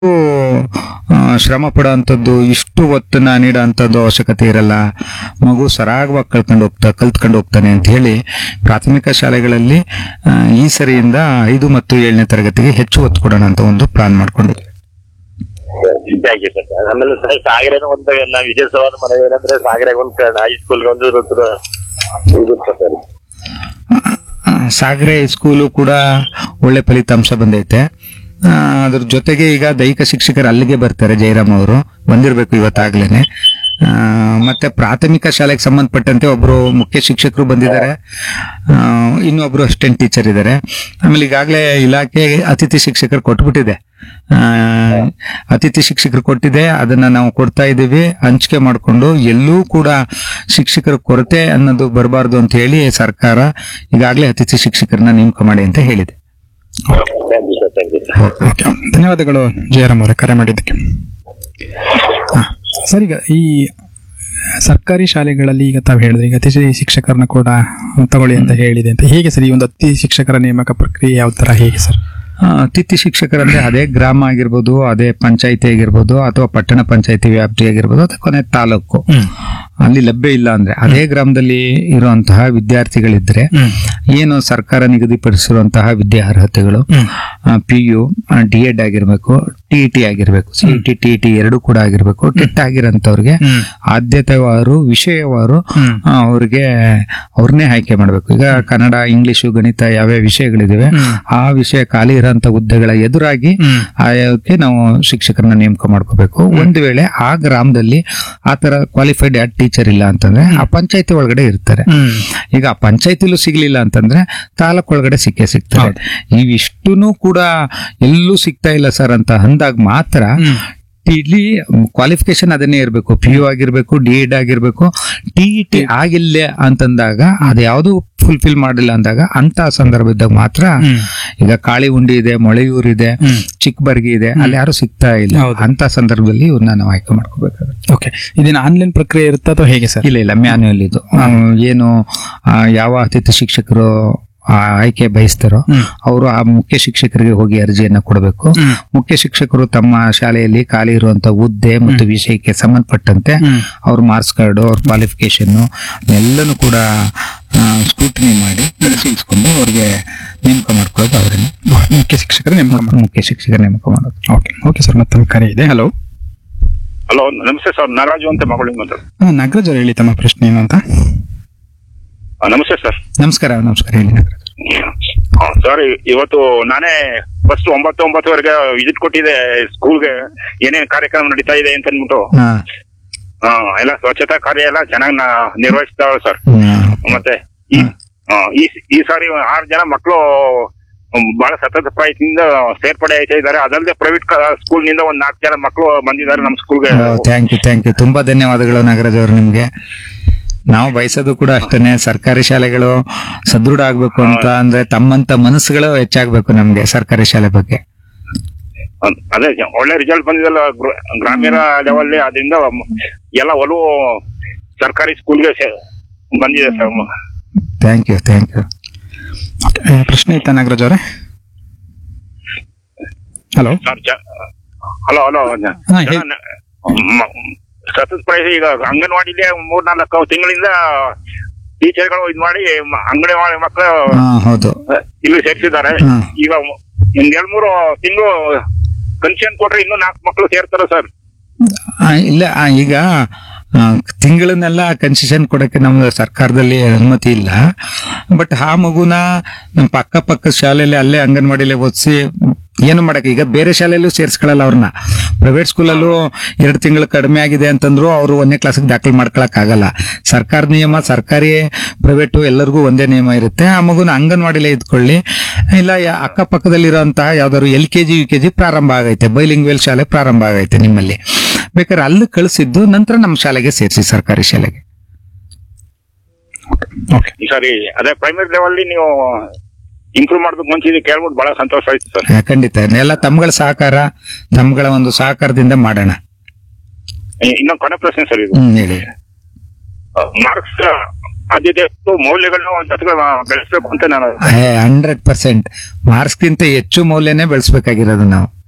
ಆ, ಶ್ರಮ ಪಡೋಂಥದ್ದು ಇಷ್ಟು ಒತ್ತನ್ನ ನೀಡೋಂಥದ್ದು ಅವಶ್ಯಕತೆ ಇರಲ್ಲ ಮಗು ಸರಾಗವಾಗಿ ಕಳ್ಕೊಂಡು ಹೋಗ್ತಾ ಕಲ್ತ್ಕೊಂಡು ಹೋಗ್ತಾನೆ ಅಂತ ಹೇಳಿ ಪ್ರಾಥಮಿಕ ಶಾಲೆಗಳಲ್ಲಿ ಆ, ಈ ಸರಿಯಿಂದ ಐದು ಮತ್ತು ಏಳನೇ ತರಗತಿಗೆ ಹೆಚ್ಚು ಒತ್ತು ಕೊಡೋಣ ಅಂತ ಒಂದು ಪ್ಲಾನ್ ಮಾಡ್ಕೊಂಡಿದ್ವಿ ಥ್ಯಾಂಕ್ ಯು ಸರ್ ಆಮೇಲೆ ಸರ್ ಸಾಗರೇನ ಒಂದು ನಾವು ವಿಜಯೋತ್ಸವದ ಮನವಿ ಏನಂದ್ರೆ ಸಾಗರ ಒಂದು ಹೈಸ್ಕೂಲ್ಗೆ ಒಂದು ಇರುತ್ತೆ ಇದು ಸರ್ ಆ, ಸಾಗರೆ ಸ್ಕೂಲು ಕೂಡ ಒಳ್ಳೆ ಫಲಿತಾಂಶ ಬಂದೈತೆ ಆ, ಅದ್ರ ಜೊತೆಗೆ ಈಗ ದೈಹಿಕ ಶಿಕ್ಷಕರು ಅಲ್ಲಿಗೆ ಬರ್ತಾರೆ ಜಯರಾಮ್ ಅವರು ಬಂದಿರಬೇಕು ಇವತ್ತಾಗ್ಲೇನೆ ಆ, ಮತ್ತೆ ಪ್ರಾಥಮಿಕ ಶಾಲೆಗೆ ಸಂಬಂಧಪಟ್ಟಂತೆ ಒಬ್ರು ಮುಖ್ಯ ಶಿಕ್ಷಕರು ಬಂದಿದ್ದಾರೆ ಆ, ಇನ್ನೊಬ್ರು ಅಸಿಸ್ಟೆಂಟ್ ಟೀಚರ್ ಇದ್ದಾರೆ ಆಮೇಲೆ ಈಗಾಗಲೇ ಇಲಾಖೆ ಅತಿಥಿ ಶಿಕ್ಷಕರು ಕೊಟ್ಬಿಟ್ಟಿದೆ ಆ, ಅತಿಥಿ ಶಿಕ್ಷಕರು ಕೊಟ್ಟಿದೆ ಅದನ್ನ ನಾವು ಕೊಡ್ತಾ ಇದ್ದೀವಿ ಹಂಚಿಕೆ ಮಾಡಿಕೊಂಡು ಎಲ್ಲೂ ಕೂಡ ಶಿಕ್ಷಕರ ಕೊರತೆ ಅನ್ನೋದು ಬರಬಾರ್ದು ಅಂತ ಹೇಳಿ ಸರ್ಕಾರ ಈಗಾಗಲೇ ಅತಿಥಿ ಶಿಕ್ಷಕರನ್ನ ನೇಮಕ ಮಾಡಿ ಅಂತ ಹೇಳಿದೆ thank you sir thank you sir okay ಧನ್ಯವಾದಗಳು ಜಯರಾಮ್ ಅವರೇ ಕರೆ ಮಾಡಿದ್ದಕ್ಕೆ ಹಾ, ಸರ್ ಈಗ ಈ ಸರ್ಕಾರಿ ಶಾಲೆಗಳಲ್ಲಿ ಈಗ ತಾವು ಹೇಳಿದ್ರೆ ಈಗ ಅತಿಥಿ ಶಿಕ್ಷಕರನ್ನ ಕೂಡ ತಗೊಳ್ಳಿ ಅಂತ ಹೇಳಿದೆ ಅಂತ ಹೇಗೆ ಸರ್ ಈ ಒಂದು ಅತಿಥಿ ಶಿಕ್ಷಕರ ನೇಮಕ ಪ್ರಕ್ರಿಯೆ ಯಾವ ತರ ಹೇಗೆ ಸರ್ ಆ, ಅತಿಥಿ ಶಿಕ್ಷಕರಂದ್ರೆ ಅದೇ ಗ್ರಾಮ ಆಗಿರ್ಬೋದು ಅದೇ ಪಂಚಾಯಿತಿ ಆಗಿರ್ಬೋದು ಅಥವಾ ಪಟ್ಟಣ ಪಂಚಾಯಿತಿ ವ್ಯಾಪ್ತಿ ಆಗಿರ್ಬೋದು ಅಥವಾ ಕೊನೆ ತಾಲೂಕು ಅಲ್ಲಿ ಲಭ್ಯ ಇಲ್ಲ ಅಂದ್ರೆ ಅದೇ ಗ್ರಾಮದಲ್ಲಿ ಇರುವಂತಹ ವಿದ್ಯಾರ್ಥಿಗಳಿದ್ರೆ ಏನು ಸರ್ಕಾರ ನಿಗದಿಪಡಿಸಿರುವಂತಹ ವಿದ್ಯಾರ್ಹತೆಗಳು ಪಿ ಯು ಡಿ ಎಡ್ ಆಗಿರ್ಬೇಕು ಟಿ ಟಿ ಆಗಿರ್ಬೇಕು ಸಿ ಟಿ ಟಿ ಟಿ ಎರಡು ಕೂಡ ಆಗಿರ್ಬೇಕು ಟೆಟ್ ಆಗಿರೋಂಥವ್ರಿಗೆ ಆದ್ಯತೆವಾರು ವಿಷಯವಾರು ಆ, ಅವ್ರಿಗೆ ಅವ್ರನ್ನೇ ಆಯ್ಕೆ ಮಾಡಬೇಕು ಈಗ ಕನ್ನಡ ಇಂಗ್ಲಿಷು ಗಣಿತ ಯಾವ್ಯಾವ ವಿಷಯಗಳಿದಾವೆ ಆ ವಿಷಯ ಖಾಲಿ ಇರೋಂಥ ಹುದ್ದೆಗಳ ಎದುರಾಗಿ ಆಯೋಗಕ್ಕೆ ನಾವು ಶಿಕ್ಷಕರನ್ನ ನೇಮಕ ಮಾಡ್ಕೋಬೇಕು ಒಂದು ವೇಳೆ ಆ ಗ್ರಾಮದಲ್ಲಿ ಆ ತರ ಕ್ವಾಲಿಫೈಡ್ ಯಾಡ್ ಟೀಚರ್ ಇಲ್ಲ ಅಂತಂದ್ರೆ ಆ ಪಂಚಾಯತಿ ಒಳಗಡೆ ಇರ್ತಾರೆ ಈಗ ಆ ಪಂಚಾಯತಿಲೂ ಸಿಗ್ಲಿಲ್ಲ ಅಂತಂದ್ರೆ ತಾಲೂಕ್ ಒಳಗಡೆ ಸಿಕ್ಕೇ ಸಿಗ್ತಾರೆ ಇವಿಷ್ಟೂ ಕೂಡ ಎಲ್ಲೂ ಸಿಗ್ತಾ ಇಲ್ಲ ಸರ್ ಅಂತ ಅಂದಾಗ ಮಾತ್ರ ಇಲ್ಲಿ ಕ್ವಾಲಿಫಿಕೇಶನ್ ಅದನ್ನೇ ಇರಬೇಕು ಪಿ ಯು ಆಗಿರ್ಬೇಕು ಡಿ ಎಡ್ ಆಗಿರ್ಬೇಕು ಟಿ ಇ ಟಿ ಆಗಿಲ್ಲ ಅಂತಂದಾಗ ಅದ್ಯಾವುದು ಫುಲ್ಫಿಲ್ ಮಾಡಿಲ್ಲ ಅಂದಾಗ ಅಂತ ಸಂದರ್ಭ ಇದ್ದಾಗ ಮಾತ್ರ ಈಗ ಕಾಳಿ ಉಂಡಿ ಇದೆ ಮೊಳೆಯೂರ್ ಇದೆ ಚಿಕ್ಕಬರ್ಗಿ ಇದೆ ಅಲ್ಲಿ ಯಾರು ಸಿಗ್ತಾ ಇಲ್ಲ ಹೌದು. ಅಂತ ಸಂದರ್ಭದಲ್ಲಿ ಇವ್ರನ್ನ ನಾವು ಆಯ್ಕೆ ಮಾಡ್ಕೋಬೇಕಾಗುತ್ತೆ ಓಕೆ ಇದೇನು ಆನ್ಲೈನ್ ಪ್ರಕ್ರಿಯೆ ಇರುತ್ತಾ ಅಥವಾ ಹೇಗೆ ಸರ್ ಇಲ್ಲ ಇಲ್ಲ ಮ್ಯಾನ್ಯುಯಲ್ ಇದು ಹ್ಮ್, ಏನು ಆ, ಯಾವ ಅತಿಥಿ ಶಿಕ್ಷಕರು ಆ ಆಯ್ಕೆ ಬಯಸ್ತಾರೋ ಅವರು ಆ ಮುಖ್ಯ ಶಿಕ್ಷಕರಿಗೆ ಹೋಗಿ ಅರ್ಜಿಯನ್ನ ಕೊಡಬೇಕು ಮುಖ್ಯ ಶಿಕ್ಷಕರು ತಮ್ಮ ಶಾಲೆಯಲ್ಲಿ ಖಾಲಿ ಇರುವಂತ ಹುದ್ದೆ ಮತ್ತು ವಿಷಯಕ್ಕೆ ಸಂಬಂಧಪಟ್ಟಂತೆ ಅವ್ರ ಮಾರ್ಕ್ಸ್ ಕಾರ್ಡ್ ಅವ್ರ ಕ್ವಾಲಿಫಿಕೇಶನ್ ಎಲ್ಲನೂ ಕೂಡ ಸ್ಕ್ರೂಟಿನಿ ಮಾಡಿ ಪರಿಶೀಲಿಸಿಕೊಂಡು ಅವ್ರಿಗೆ ನೇಮಕ ಮಾಡ್ಕೊಳ್ಳೋದು ಅವರನ್ನು ಮುಖ್ಯ ಶಿಕ್ಷಕರ ನೇಮಕ ಮಾಡಿ ಮುಖ್ಯ ಶಿಕ್ಷಕರ ನೇಮಕ ಮಾಡೋದು ಓಕೆ ಓಕೆ ಸರ್ ಮತ್ತೊಂದು ಕರೆ ಇದೆ ಹಲೋ ಹಲೋ ನಮಸ್ತೆ ಸರ್ ನಾರಾಜು ಅಂತ ಮಗಳಿಂದ ಮಾತಾಡ್ತೀನಿ. ನಾಗರಾಜ್ ಅವ್ರು ಹೇಳಿ ತಮ್ಮ ಪ್ರಶ್ನೆ ಏನು ಅಂತ ಆ, ನಮಸ್ತೆ ಸರ್ ನಮಸ್ಕಾರ ನಮಸ್ಕಾರ ಹೇಳಿ ನಾಗರಾಜ್. ಆ, ಸರ್ ಇವತ್ತು ನಾನೇ ಫಸ್ಟ್ ಒಂಬತ್ತು ಒಂಬತ್ತುವರೆಗೆ ವಿಸಿಟ್ ಕೊಟ್ಟಿದ್ದೆ ಸ್ಕೂಲ್ಗೆ ಏನೇನ್ ಕಾರ್ಯಕ್ರಮ ನಡೀತಾ ಇದೆ ಅಂತ ಅಂದ್ಬಿಟ್ಟು ಹಾ ಆ, ಎಲ್ಲ ಸ್ವಚ್ಛತಾ ಕಾರ್ಯ ಎಲ್ಲ ಚೆನ್ನಾಗಿ ನಿರ್ವಹಿಸ್ತಾವೆ ಸರ್ ಹ್ಮ್. ಮತ್ತೆ ಈ ಆ, ಈ ಈ ಸಾರಿ ಆರು ಜನ ಮಕ್ಕಳು ಬಹಳ ಸತತ ಪ್ರಯತ್ನದಿಂದ ಸೇರ್ಪಡೆ ಆಯ್ತಾ ಇದ್ದಾರೆ ಅದಲ್ಲದೆ ಪ್ರೈವೇಟ್ ಸ್ಕೂಲ್ ನಿಂದ ಒಂದ್ ನಾಲ್ಕು ಜನ ಮಕ್ಕಳು ಬಂದಿದ್ದಾರೆ ನಮ್ಮ ಸ್ಕೂಲ್ಗೆ ಥ್ಯಾಂಕ್ ಯು ಥ್ಯಾಂಕ್ ಯು ತುಂಬಾ ಧನ್ಯವಾದಗಳು ನಾಗರಾಜ್ ಅವರು ನಿಮ್ಗೆ ನಾವು ಬಯಸೋದು ಕೂಡ ಅಷ್ಟೇನೆ ಸರ್ಕಾರಿ ಶಾಲೆಗಳು ಸದೃಢ ಆಗ್ಬೇಕು ಅಂತ ಅಂದ್ರೆ ತಮ್ಮಂತ ಮನಸ್ಸುಗಳು ಹೆಚ್ಚಾಗ್ಬೇಕು ನಮ್ಗೆ ಸರ್ಕಾರಿ ಶಾಲೆ ಬಗ್ಗೆ ಅದೇ ಒಳ್ಳೆ ರಿಸಲ್ಟ್ ಬಂದಿದಲ್ಲ ಗ್ರ- ಗ್ರಾಮೀಣ ಲೆವೆಲ್ ಅದರಿಂದ ಎಲ್ಲ ಒಲವು ಸರ್ಕಾರಿ ಸ್ಕೂಲ್ಗೆ ಬಂದಿದೆ sir thank you thank you Okay, ಪ್ರಶ್ನೆ ಇತ್ತ ನಾಗರಾಜ್ ಅವರೇ ಹಲೋ ಸರ್ ಹಲೋ ಹಲೋ ಹಾ, ಹೇಳಿ. ಸತತ ಪ್ರಯತ್ನ ಈಗ ಅಂಗನವಾಡಿಲಿ ಮೂರ್ ನಾಲ್ಕು ತಿಂಗಳಿಂದ ಟೀಚರ್ಗಳು ಇದ್ ಮಾಡಿ ಮ- ಅಂಗನವಾಡಿ ಮಕ್ಕಳು ಹಾ ಹೌದು ಇಲ್ಲಿ ಸೇರ್ಸಿದ್ದಾರೆ ಹ್ಮ್. ಈಗ ಒಂದ್ ಎರಡ್ ಮೂರು ತಿಂಗಳು ಕನ್ಸೆನ್ ಕೊಟ್ರೆ ಇನ್ನೂ ನಾಲ್ಕು ಮಕ್ಕಳು ಸೇರ್ತಾರೆ ಸರ್ ಆ, ಇಲ್ಲ ಆ, ಈಗ ಆ, ತಿಂಗಳನ್ನೆಲ್ಲ ಕನ್ಸೆಷನ್ ಕೊಡಕ್ಕೆ ನಮ್ಮ ಸರ್ಕಾರದಲ್ಲಿ ಅನುಮತಿ ಇಲ್ಲ ಬಟ್ ಆ ಮಗುನ ನಮ್ಮ ಪಕ್ಕ ಪಕ್ಕ ಶಾಲೆಯಲ್ಲಿ ಅಲ್ಲೇ ಅಂಗನವಾಡಿಲೇ ಓದಿಸಿ ಏನು ಮಾಡಕ್ಕೆ ಈಗ ಬೇರೆ ಶಾಲೆಯಲ್ಲೂ ಸೇರಿಸ್ಕೊಳ್ಳಲ್ಲ ಅವ್ರನ್ನ ಪ್ರೈವೇಟ್ ಸ್ಕೂಲಲ್ಲೂ ಎರಡು ತಿಂಗಳು ಕಡಿಮೆ ಆಗಿದೆ ಅಂತಂದ್ರು ಅವರು ಒಂದನೇ ಕ್ಲಾಸಿಗೆ ದಾಖಲು ಮಾಡ್ಕೊಳಕ್ ಆಗಲ್ಲ ಸರ್ಕಾರ ನಿಯಮ ಸರ್ಕಾರಿ ಪ್ರೈವೇಟು ಎಲ್ಲರಿಗೂ ಒಂದೇ ನಿಯಮ ಇರುತ್ತೆ ಆ ಮಗುನ ಅಂಗನವಾಡಿಲೇ ಇದ್ಕೊಳ್ಳಿ ಇಲ್ಲ ಯಾ- ಅಕ್ಕಪಕ್ಕದಲ್ಲಿರುವಂತಹ ಯಾವ್ದಾದ್ರು L K G U K G ಪ್ರಾರಂಭ ಆಗೈತೆ ಬೈಲಿಂಗ್ವೆಲ್ ಶಾಲೆ ಪ್ರಾರಂಭ ಆಗೈತೆ ನಿಮ್ಮಲ್ಲಿ ಬೇಕಾದ್ರೆ ಅಲ್ಲಿ ಕಳಿಸಿದ್ದು ನಂತರ ನಮ್ಮ ಶಾಲೆಗೆ ಸೇರಿಸಿ ಸರ್ಕಾರಿ ಶಾಲೆಗೆ ಓಕೆ ಈ ಸಾರಿ ಅದೇ ಪ್ರೈಮರಿ ಲೆವೆಲ್ ನೀವು ಇಂಪ್ರೂವ್ ಮಾಡ್ಬೇಕು ಮುಂಚೆ ಕೇಳ್ಬಿಟ್ಟು ಬಹಳ ಸಂತೋಷ ಆಯ್ತು ಸರ್ ಆ, ಖಂಡಿತ ಎಲ್ಲ ತಮ್ಗಳ ಸಹಕಾರ ತಮ್ಗಳ ಒಂದು ಸಹಕಾರದಿಂದ ಮಾಡೋಣ ಇನ್ನೊಂದು ಕೊನೆ ಪ್ರಶ್ನೆ ಸರ್ ಇದು ಹ್ಮ್ ಹೇಳಿ ಮಾರ್ಕ್ಸ್ ಆದ್ಯತೆ ಇತ್ತು, ಮೌಲ್ಯಗಳನ್ನ ಜೊತೆಗೆ ಬೆಳೆಸಬೇಕು ಅಂತ ನಾನು ಹಂಡ್ರೆಡ್ ಪರ್ಸೆಂಟ್ ಮಾರ್ಕ್ಸ್ಗಿಂತ ಹೆಚ್ಚು ಮೌಲ್ಯನೇ ಬೆಳೆಸ್ಬೇಕಾಗಿರೋದು ನಾವು